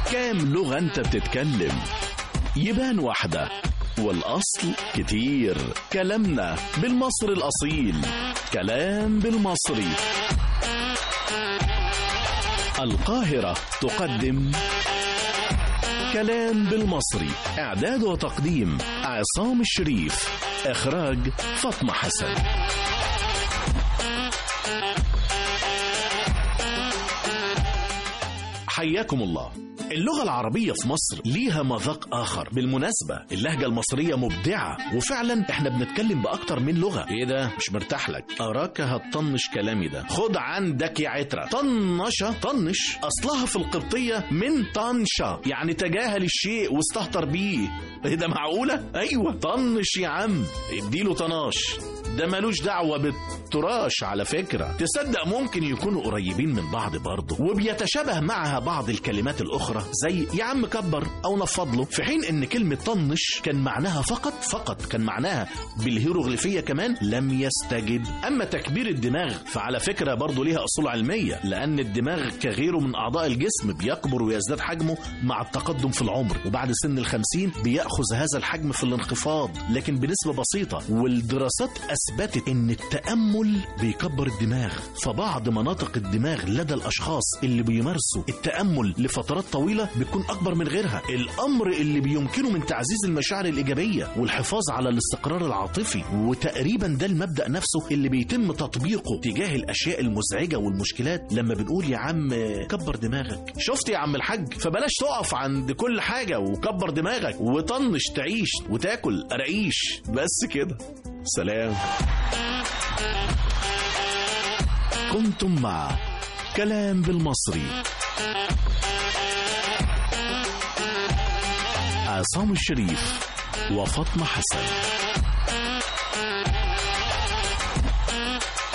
كام لغة انت بتتكلم يبان واحدة والأصل كتير كلامنا بالمصري الأصيل كلام بالمصري القاهرة تقدم كلام بالمصري إعداد وتقديم عصام الشريف إخراج فاطمة حسن حياكم الله اللغة العربية في مصر ليها مذاق آخر بالمناسبة اللهجة المصرية مبدعة وفعلا احنا بنتكلم بأكتر من لغة ايه ده مش مرتاح لك أراك هتطنش كلامي ده خد عندك يا عترة طنشة طنش أصلها في القبطية من طنشة يعني تجاهل الشيء واستهتر بيه ايه ده معقولة؟ أيوة طنش يا عم اديله طناش ده ملوش دعوة بالتراش على فكرة تصدق ممكن يكونوا قريبين من بعض برضه وبيتشابه معها بعض الكلمات الأخرى زي يا عم كبر أو نفض له في حين إن كلمة طنش كان معناها فقط فقط كان معناها بالهيروغليفية كمان لم يستجد أما تكبير الدماغ فعلى فكرة برضه ليها أصول علمية لأن الدماغ كغيره من أعضاء الجسم بيكبر ويزداد حجمه مع التقدم في العمر وبعد سن الخمسين بيأخذ هذا الحجم في الانخفاض لكن بنسبة بسيطة والدراسات أثبتت إن التأمل بيكبر الدماغ فبعض مناطق الدماغ لدى الأشخاص اللي بيمارسوا التأمل لفترات طويلة بتكون أكبر من غيرها الأمر اللي بيمكنه من تعزيز المشاعر الإيجابية والحفاظ على الاستقرار العاطفي وتقريبا ده المبدأ نفسه اللي بيتم تطبيقه تجاه الأشياء المزعجة والمشكلات لما بنقول يا عم كبر دماغك شفت يا عم الحاج فبلاش تقف عند كل حاجة وكبر دماغك وطنش تعيش وتاكل قراقيش بس كده سلام كنتم مع كلام بالمصري عصام الشريف وفاطمة حسن